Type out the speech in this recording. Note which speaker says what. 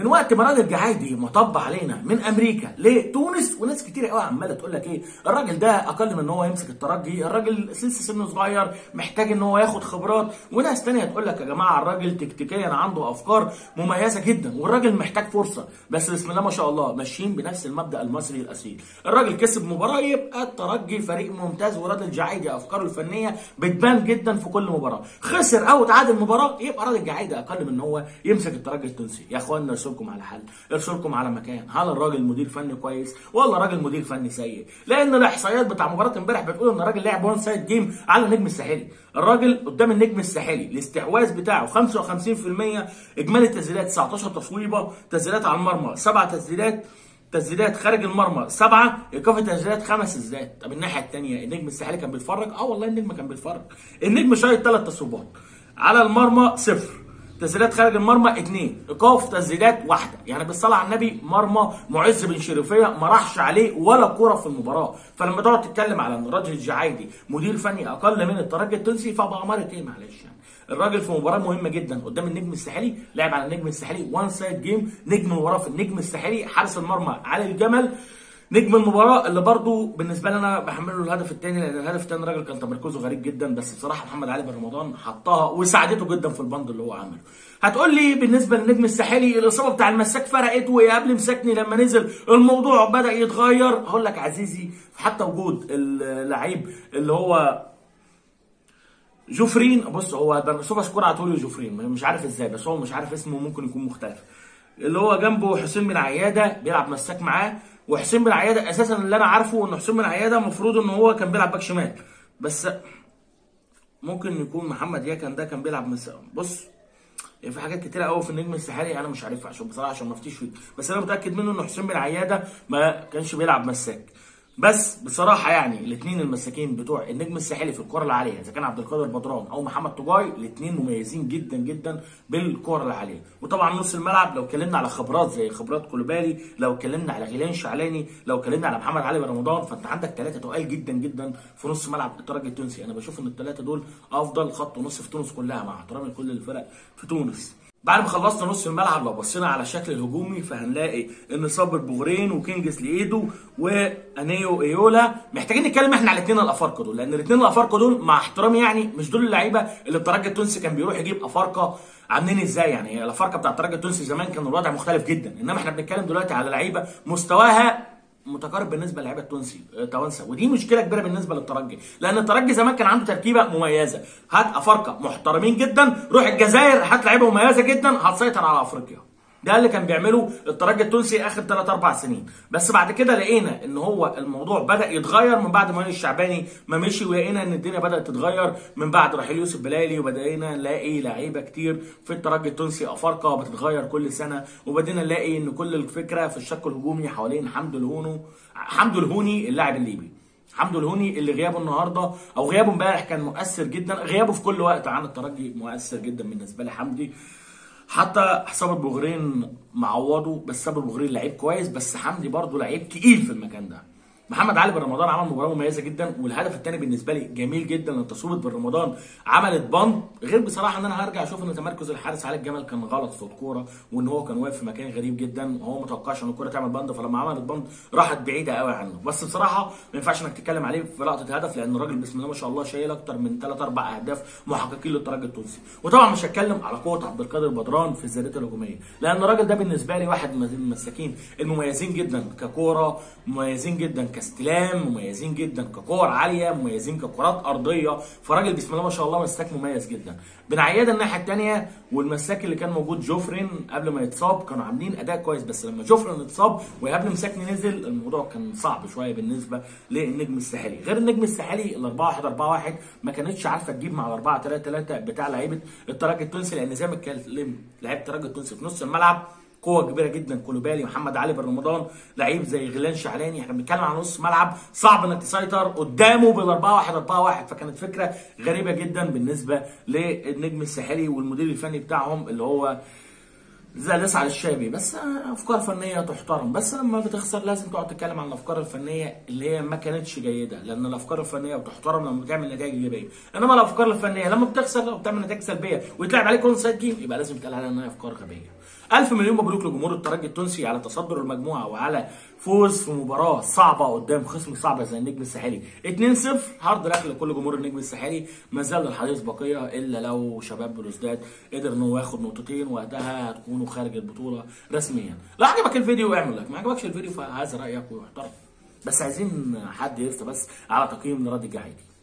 Speaker 1: من وقت ما راجل جعايدي مطب علينا من امريكا لتونس وناس كتير قوي عماله تقول لك ايه الراجل ده اقل من ان هو يمسك الترجي الراجل لسه سنه صغير محتاج ان هو ياخد خبرات وناس تانية تقول لك يا جماعه الراجل تكتيكيا عنده افكار مميزه جدا والراجل محتاج فرصه بس بسم الله ما شاء الله ماشيين بنفس المبدا المصري الاصيل الراجل كسب مباراه يبقى الترجي فريق ممتاز وراجل جعايدي افكاره الفنيه بتبان جدا في كل مباراه خسر او تعادل مباراه يبقى راجل جعايدي اقل من ان هو يمسك الترجي التونسي يا اخوانا ارسلكم على حل ارسلكم على مكان هل الراجل مدير فني كويس ولا راجل مدير فني سيء لان الاحصائيات بتاع مباراه امبارح بتقول ان الراجل لعب وان سايد جيم على النجم الساحلي الراجل قدام النجم الساحلي الاستحواذ بتاعه 55% اجمالي التسديدات 19 تصويبه تسديدات على المرمى 7 تسديدات تسديدات خارج المرمى سبعه ايقاف تسديدات خمس تسديدات طب الناحيه الثانيه النجم الساحلي كان بيتفرج اه والله النجم كان بيتفرج النجم شايط ثلاث تصويبات على المرمى صفر تسديدات خارج المرمى اثنين ايقاف تسديدات واحده يعني بالصلاه على النبي مرمى معز بن شريفيه ما راحش عليه ولا كره في المباراه فلما تقعد تتكلم على ان الراجل الجعايدي مدير فني اقل من الترجي التونسي فبأمارة ايه معلش يعني الراجل في مباراه مهمه جدا قدام النجم الساحلي لعب على النجم الساحلي وان سايد جيم نجم المباراه في النجم الساحلي حارس المرمى علي الجمل نجم المباراه اللي برضو بالنسبه لي انا بحمل له الهدف الثاني لان الهدف الثاني الراجل كان تمركزه غريب جدا بس بصراحه محمد علي بن رمضان حطها وساعدته جدا في البند اللي هو عمله. هتقول لي بالنسبه للنجم الساحلي الاصابه بتاع المساك فرقت وقبل مسكني لما نزل الموضوع بدا يتغير هقول لك عزيزي حتى وجود اللعيب اللي هو جوفرين بص هو سوبر سكور هتقول جوفرين مش عارف ازاي بس هو مش عارف اسمه ممكن يكون مختلف اللي هو جنبه حسين بن عياده بيلعب مساك معاه وحسين بن عياده اساسا اللي انا عارفه ان حسين بن عياده المفروض ان هو كان بيلعب باك شمال بس ممكن يكون محمد ياكن ده كان بيلعب مساك بص يعني في حاجات كتيره قوي في النجم الساحلي انا مش عارفها عشان بصراحه عشان ما افتيش فيه بس انا متاكد منه ان حسين بن عياده ما كانش بيلعب مساك بس بصراحه يعني الاثنين المساكين بتوع النجم الساحلي في الكره العاليه اذا كان عبد القادر بدران او محمد طجاي الاثنين مميزين جدا جدا بالكره العاليه وطبعا نص الملعب لو اتكلمنا على خبرات زي خبرات كولوبالي لو اتكلمنا على غيلان شعلاني لو اتكلمنا على محمد علي بن رمضان فانت عندك ثلاثه تقال جدا جدا في نص ملعب الترجي التونسي انا بشوف ان الثلاثه دول افضل خط ونص في تونس كلها مع احترامي لكل الفرق في تونس بعد ما خلصنا نص الملعب لو بصينا على الشكل الهجومي فهنلاقي ان صابر بوغرين وكينجز ليدو وانيو ايولا محتاجين نتكلم احنا على الاثنين الافارقه دول لان الاثنين الافارقه دول مع احترامي يعني مش دول اللعيبه اللي الترجي التونسي كان بيروح يجيب افارقه عاملين ازاي يعني الافارقه بتاع الترجي التونسي زمان كان الوضع مختلف جدا انما احنا بنتكلم دلوقتي على لعيبه مستواها متقارب بالنسبه للعيبه التونسي توانسه ودي مشكله كبيره بالنسبه للترجي لان الترجي زمان كان عنده تركيبه مميزه هات افارقه محترمين جدا روح الجزائر هات لعيبه مميزه جدا هتسيطر على افريقيا ده اللي كان بيعمله الترجي التونسي اخر 3 4 سنين بس بعد كده لقينا ان هو الموضوع بدا يتغير من بعد ما الشعباني ما مشي ولقينا ان الدنيا بدات تتغير من بعد رحيل يوسف بلالي وبدانا نلاقي لعيبه كتير في الترجي التونسي افارقه بتتغير كل سنه وبدينا نلاقي ان كل الفكره في الشق الهجومي حوالين حمدو الهونو حمدو الهوني اللاعب الليبي حمدو الهوني اللي غيابه النهارده او غيابه امبارح كان مؤثر جدا غيابه في كل وقت عن الترجي مؤثر جدا بالنسبه لي حمدي حتى صابر بوغرين معوضه بس صابر بوغرين لعيب كويس بس حمدي برضه لعيب تقيل في المكان ده محمد علي بن رمضان عمل مباراه مميزه جدا والهدف الثاني بالنسبه لي جميل جدا ان تصويبه بن رمضان عملت بند غير بصراحه ان انا هرجع اشوف ان تمركز الحارس علي الجمل كان غلط في الكوره وان هو كان واقف في مكان غريب جدا وهو ما توقعش ان الكوره تعمل بند فلما عملت بند راحت بعيده قوي عنه بس بصراحه ما ينفعش انك تتكلم عليه في لقطه هدف لان الراجل بسم الله ما شاء الله شايل اكتر من 3 4 اهداف محققين للترجي التونسي وطبعا مش هتكلم على قوه عبد القادر بدران في الزيادات الهجوميه لان الراجل ده بالنسبه لي واحد من المساكين المميزين جدا ككوره مميزين جدا كاستلام مميزين جدا ككور عاليه مميزين ككرات ارضيه فراجل بسم الله ما شاء الله مساك مميز جدا بن عياده الناحيه الثانيه والمساك اللي كان موجود جوفرين قبل ما يتصاب كانوا عاملين اداء كويس بس لما جوفرين اتصاب وقبل مساكني نزل الموضوع كان صعب شويه بالنسبه للنجم الساحلي غير النجم الساحلي ال 4 1 4 1 ما كانتش عارفه تجيب مع ال 4 3 3 بتاع لعيبه الترجي التونسي لان زي ما اتكلم لعيبه الترجي التونسي في نص الملعب قوه كبيره جدا كولوبالي محمد علي بن رمضان لعيب زي غيلان شعلاني احنا بنتكلم عن نص ملعب صعب انك تسيطر قدامه بال 4 1 4 1 فكانت فكره غريبه جدا بالنسبه للنجم الساحلي والمدير الفني بتاعهم اللي هو زي الاسعد الشابي بس افكار فنيه تحترم بس لما بتخسر لازم تقعد تتكلم عن الافكار الفنيه اللي هي ما كانتش جيده لان الافكار الفنيه بتحترم لما بتعمل نتائج ايجابيه انما الافكار الفنيه لما بتخسر او بتعمل نتائج سلبيه ويتلعب عليك اون سايد جيم يبقى لازم يتقال عليها انها افكار غبيه الف مليون مبروك لجمهور الترجي التونسي على تصدر المجموعه وعلى فوز في مباراه صعبه قدام خصم صعب زي النجم الساحلي 2-0 هارد لك لكل جمهور النجم الساحلي ما زال الحديث بقيه الا لو شباب بلوزداد قدر ان هو ياخد نقطتين وقتها هتكونوا خارج البطوله رسميا لو عجبك الفيديو اعمل لايك ما عجبكش الفيديو فهذا رايك ويحترم بس عايزين حد يفتح بس على تقييم لرد الجحيدي